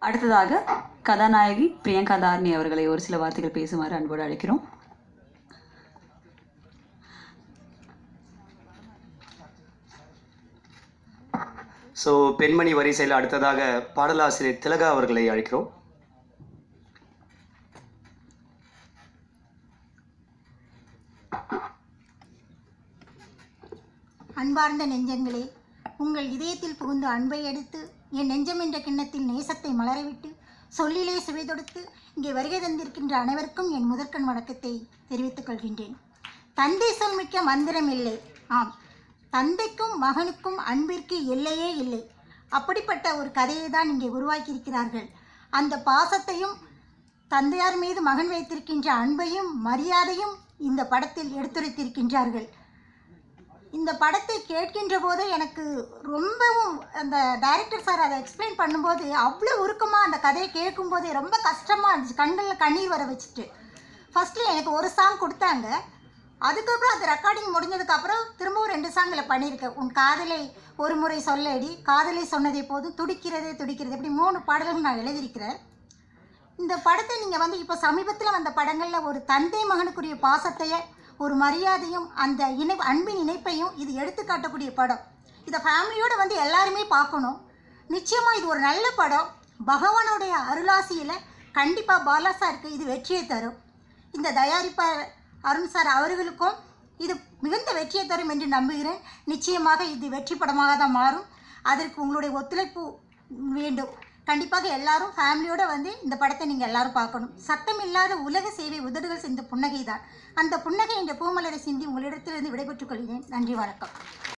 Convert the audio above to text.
அடுத்ததாக கதாநாயகி பிரியங்கா தாரணி அவர்களை ஒரு சில வார்த்தைகள் பேசுமாறு அன்போடு அழைக்கிறோம் ஸோ பெண்மணி வரிசையில் அடுத்ததாக பாடலாசிரியர் திலகா அவர்களை அழைக்கிறோம் அன்பார்ந்த நெஞ்சங்களே உங்கள் இதயத்தில் புகுந்து அன்பை எடுத்து என் நெஞ்சம் என்ற கிண்ணத்தில் நேசத்தை மலரவிட்டு சொல்லிலே சுவை தொடுத்து இங்கே வருகை தந்திருக்கின்ற அனைவருக்கும் என் முதற்கண் வணக்கத்தை தெரிவித்துக் கொள்கின்றேன் தந்தை சொல் மிக்க மந்திரம் இல்லை ஆம் தந்தைக்கும் மகனுக்கும் அன்பிற்கு எல்லையே இல்லை அப்படிப்பட்ட ஒரு கதையை தான் இங்கே உருவாக்கியிருக்கிறார்கள் அந்த பாசத்தையும் தந்தையார் மீது மகன் வைத்திருக்கின்ற அன்பையும் மரியாதையும் இந்த படத்தில் எடுத்துரைத்திருக்கின்றார்கள் இந்த படத்தை கேட்கின்ற போதே எனக்கு ரொம்பவும் அந்த டைரக்டர் சார் அதை எக்ஸ்பிளைன் பண்ணும்போது அவ்வளோ உருக்கமாக அந்த கதையை கேட்கும்போதே ரொம்ப கஷ்டமாக இருந்துச்சு கண்களில் கண்ணீர் வர வச்சுட்டு ஃபஸ்ட்டு எனக்கு ஒரு சாங் கொடுத்தாங்க அதுக்கப்புறம் அது ரெக்கார்டிங் முடிஞ்சதுக்கப்புறம் திரும்பவும் ரெண்டு சாங்கில் பண்ணியிருக்கேன் உன் காதலை ஒரு முறை சொல்லடி காதலை சொன்னதே போதும் துடிக்கிறதே துடிக்கிறது இப்படி மூணு பாடல்கள் நான் எழுதியிருக்கிறேன் இந்த படத்தை நீங்கள் வந்து இப்போ சமீபத்தில் வந்த படங்களில் ஒரு தந்தை மகனுக்குரிய பாசத்தையே ஒரு மரியாதையும் அந்த இணை அன்பின் இணைப்பையும் இது எடுத்து காட்டக்கூடிய படம் இதை ஃபேமிலியோடு வந்து எல்லாருமே பார்க்கணும் நிச்சயமாக இது ஒரு நல்ல படம் பகவானுடைய அருளாசியில் கண்டிப்பாக பாலா சாருக்கு இது வெற்றியை தரும் இந்த தயாரிப்பாளர் அருண் சார் அவர்களுக்கும் இது மிகுந்த வெற்றியை தரும் என்று நம்புகிறேன் நிச்சயமாக இது வெற்றி படமாக தான் மாறும் அதற்கு உங்களுடைய ஒத்துழைப்பு வேண்டும் கண்டிப்பாக எல்லாரும் ஃபேமிலியோட வந்து இந்த படத்தை நீங்கள் எல்லாரும் பார்க்கணும் சத்தம் இல்லாத உலக சேவை உதடுகள் செஞ்ச புன்னகை தான் அந்த புன்னகை என்ற பூமலரை சிந்தி உங்களிடத்திலிருந்து விடைபெற்றுக் கொள்கிறேன் நன்றி வணக்கம்